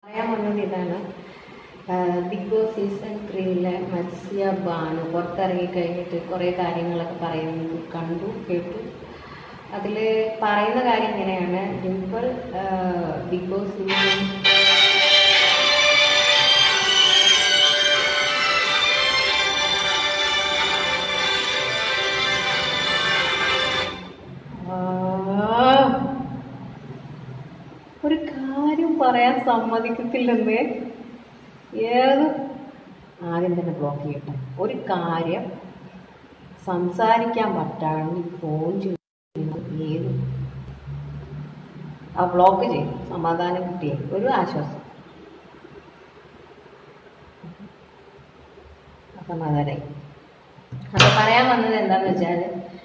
പറയാൻ വന്നത് ഇതാണ് ആഹ് ബിഗ് ബോസ് സീസൺ ത്രീയിലെ മത്സ്യ ബാനു പുറത്തിറങ്ങി കഴിഞ്ഞിട്ട് കുറേ കാര്യങ്ങളൊക്കെ പറയുന്നത് കണ്ടു കേട്ടു അതിൽ പറയുന്ന കാര്യം ഇങ്ങനെയാണ് ഡിംപിൾ ആഹ് ബിഗ് ബോസ് സീസൺ ആ ഒരു കാര്യം പറയാൻ സമ്മതിക്കത്തില്ലെന്ന് ഏത് ആദ്യം തന്നെ ബ്ലോക്ക് ചെയ്യട്ടെ ഒരു കാര്യം സംസാരിക്കാൻ പറ്റാണ്ട് ഫോൺ ചെയ്യുന്നത് ഏത് ആ ബ്ലോക്ക് ചെയ്യും സമാധാനം കിട്ടിയേ ഒരു ആശ്വാസം സമാധാനായി അപ്പൊ പറയാൻ വന്നത് എന്താന്ന് വെച്ചാൽ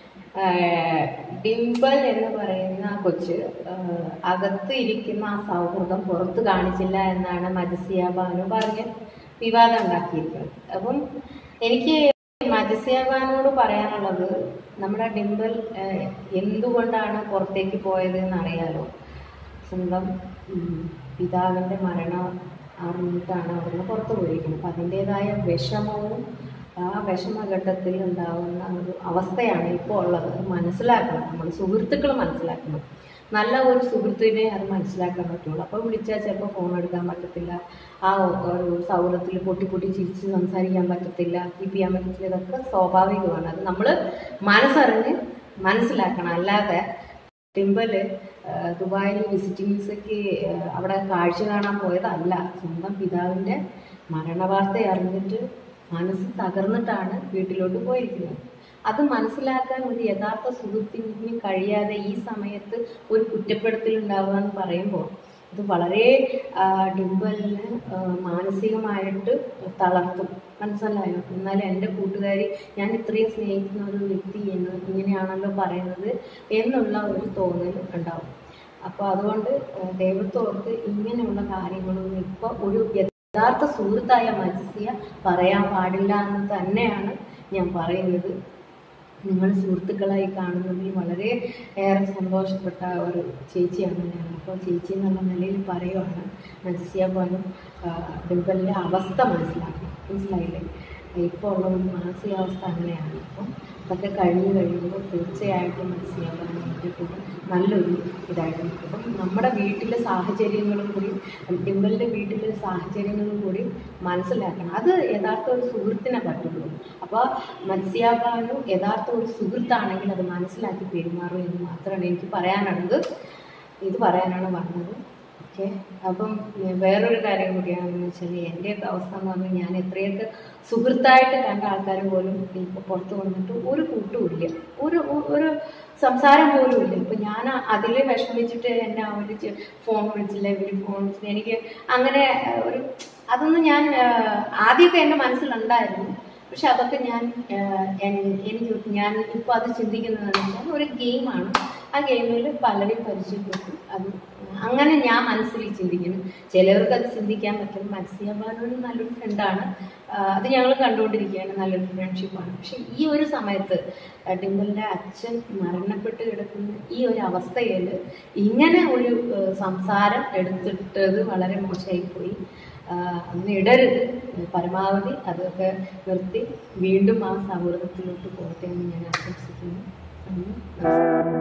ഡിംപിൾ എന്ന് പറയുന്ന ആ കൊച്ച് ആഹ് അകത്ത് ഇരിക്കുന്ന ആ സൗഹൃദം പുറത്ത് കാണിച്ചില്ല എന്നാണ് മജസിയ ബാനു പറഞ്ഞ് വിവാദം ഉണ്ടാക്കിയിരിക്കുന്നത് അപ്പം എനിക്ക് മജസിയ ബാനോട് പറയാനുള്ളത് നമ്മുടെ ഡിംപിൾ ആഹ് എന്തുകൊണ്ടാണ് പുറത്തേക്ക് പോയത് എന്നറിയാലോ സ്വന്തം ഉം, പിതാവിൻ്റെ മരണം അറിഞ്ഞിട്ടാണ് അവിടുന്ന് പുറത്തു പോയിരിക്കുന്നത് അപ്പം അതിൻ്റെതായ വിഷമവും ആ വിഷമഘട്ടത്തിൽ ഉണ്ടാകുന്ന ഒരു അവസ്ഥയാണ് ഇപ്പോൾ ഉള്ളത് അത് മനസ്സിലാക്കണം നമ്മൾ സുഹൃത്തുക്കൾ മനസ്സിലാക്കണം നല്ല ഒരു സുഹൃത്തിനെ അത് മനസ്സിലാക്കാൻ പറ്റുള്ളൂ അപ്പോൾ വിളിച്ചാൽ ചിലപ്പോൾ ഫോൺ എടുക്കാൻ പറ്റത്തില്ല ആ ഒരു സൗഹൃദത്തിൽ പൊട്ടി പൊട്ടി ചിരിച്ച് സംസാരിക്കാൻ പറ്റത്തില്ല കീപ്പ് ചെയ്യാൻ പറ്റത്തില്ല ഇതൊക്കെ സ്വാഭാവികമാണ് അത് നമ്മൾ മനസ്സറിഞ്ഞ് മനസ്സിലാക്കണം അല്ലാതെ ടിമ്പല് ദുബായിൽ വിസിറ്റിംഗ് വിസയ്ക്ക് ഏഹ്, അവിടെ കാഴ്ച കാണാൻ പോയതല്ല സ്വന്തം പിതാവിൻ്റെ മരണവാർത്ത അറിഞ്ഞിട്ട് മനസ്സ് തകർന്നിട്ടാണ് വീട്ടിലോട്ട് പോയിരിക്കുന്നത് അത് മനസ്സിലാക്കാൻ ഒരു യഥാർത്ഥ സുഹൃത്തിന് കഴിയാതെ ഈ സമയത്ത് ഒരു കുറ്റപ്പെടുത്തൽ ഉണ്ടാവുക എന്ന് പറയുമ്പോൾ ഇത് വളരെ ആ, ഡിംപിളിന് ആ, മാനസികമായിട്ട് തളർത്തും മനസ്സിലായോ എന്നാൽ എൻ്റെ കൂട്ടുകാരി ഞാൻ ഇത്രയും സ്നേഹിക്കുന്ന ഒരു വ്യക്തി എന്ന് ഇങ്ങനെയാണല്ലോ പറയുന്നത് എന്നുള്ള ഒരു തോന്നൽ ഉണ്ടാവും അപ്പോൾ അതുകൊണ്ട് ആ, ദൈവത്തോർത്ത് ഇങ്ങനെയുള്ള കാര്യങ്ങളൊന്നും ഇപ്പോൾ ഒരു യഥാർത്ഥ സുഹൃത്തായ മത്സ്യ പറയാൻ പാടില്ല എന്ന് തന്നെയാണ് ഞാൻ പറയുന്നത് നിങ്ങൾ സുഹൃത്തുക്കളായി കാണുന്നതിൽ വളരെ ഏറെ സന്തോഷപ്പെട്ട ഒരു ചേച്ചിയാണ് ഞാൻ അപ്പോൾ ചേച്ചി എന്നുള്ള നിലയിൽ പറയുവാണ് മത്സ്യ പോലും ഡിംപിളിൻ്റെ അവസ്ഥ മനസ്സിലാക്കി മനസ്സിലായില്ലേ ഇപ്പോൾ ഉള്ള ഒരു മാനസികാവസ്ഥ അങ്ങനെയാണ് അപ്പം അതൊക്കെ കഴിഞ്ഞ് കഴിയുമ്പോൾ തീർച്ചയായിട്ടും മനസ്സിലാക്കാൻ എൻ്റെ കൂടെ നല്ലൊരു ഇതായിട്ട് നിൽക്കും. അപ്പം നമ്മുടെ വീട്ടിലെ സാഹചര്യങ്ങളും കൂടി ഡിംപിളിൻ്റെ വീട്ടിലെ സാഹചര്യങ്ങളും കൂടി മനസ്സിലാക്കണം അത് യഥാർത്ഥ ഒരു സുഹൃത്തിനെ പറ്റുള്ളൂ അപ്പോൾ മത്സ്യാഭാനു യഥാർത്ഥ ഒരു സുഹൃത്താണെങ്കിൽ അത് മനസ്സിലാക്കി പെരുമാറും എന്ന് മാത്രമാണ് എനിക്ക് പറയാനുള്ളത് ഇത് പറയാനാണ് പറഞ്ഞത് ഓക്കെ അപ്പം ഞാൻ വേറൊരു കാര്യം കൂടിയാണെന്ന് വെച്ചാൽ എൻ്റെയൊക്കെ അവസ്ഥ എന്ന് പറഞ്ഞാൽ ഞാൻ എത്രയൊക്കെ സുഹൃത്തായിട്ട് കണ്ട ആൾക്കാർ പോലും ഇപ്പോൾ പുറത്ത് വന്നിട്ട് ഒരു കൂട്ടുമില്ല ഒരു ഒരു സംസാരം പോലും ഇല്ല ഇപ്പം ഞാൻ അതിൽ വിഷമിച്ചിട്ട് എന്നെ അവർ ഫോൺ വിളിച്ചില്ല ഇവർ ഫോൺ വിളിച്ചില്ല എനിക്ക് അങ്ങനെ ആ, ഒരു അതൊന്നും ഞാൻ ആ, ആദ്യമൊക്കെ എൻ്റെ മനസ്സിലുണ്ടായിരുന്നു പക്ഷെ അതൊക്കെ ഞാൻ ആ, എൻ- എനിക്ക് ഞാൻ ഇപ്പോൾ അത് ചിന്തിക്കുന്നതെന്ന് വെച്ചാൽ ഒരു ഗെയിമാണ് ആ ഗെയിമിൽ പലരെയും പരിചയപ്പെട്ടു അത് അങ്ങനെ ഞാൻ മനസ്സിൽ ചിന്തിക്കുന്നു ചിലവർക്ക് അത് ചിന്തിക്കാൻ പറ്റും മത്സ്യഭാനോട് നല്ലൊരു ഫ്രണ്ടാണ് അത് ഞങ്ങൾ കണ്ടുകൊണ്ടിരിക്കുകയാണ് നല്ലൊരു ഫ്രണ്ട്ഷിപ്പാണ് പക്ഷെ ഈ ഒരു സമയത്ത് ആ, ഡിംപിളിൻ്റെ അച്ഛൻ മരണപ്പെട്ട് കിടക്കുന്ന ഈ ഒരു അവസ്ഥയിൽ ഇങ്ങനെ ഒരു ആ, സംസാരം എടുത്തിട്ടത് വളരെ മോശമായിപ്പോയി ആഹ് അങ്ങനെ ഇടരുത് പരമാവധി അതൊക്കെ നിർത്തി വീണ്ടും ആ സൗഹൃദത്തിലോട്ട് പോകട്ടെ എന്ന് ഞാൻ ആശംസിക്കുന്നു നന്ദി. നമസ്കാരം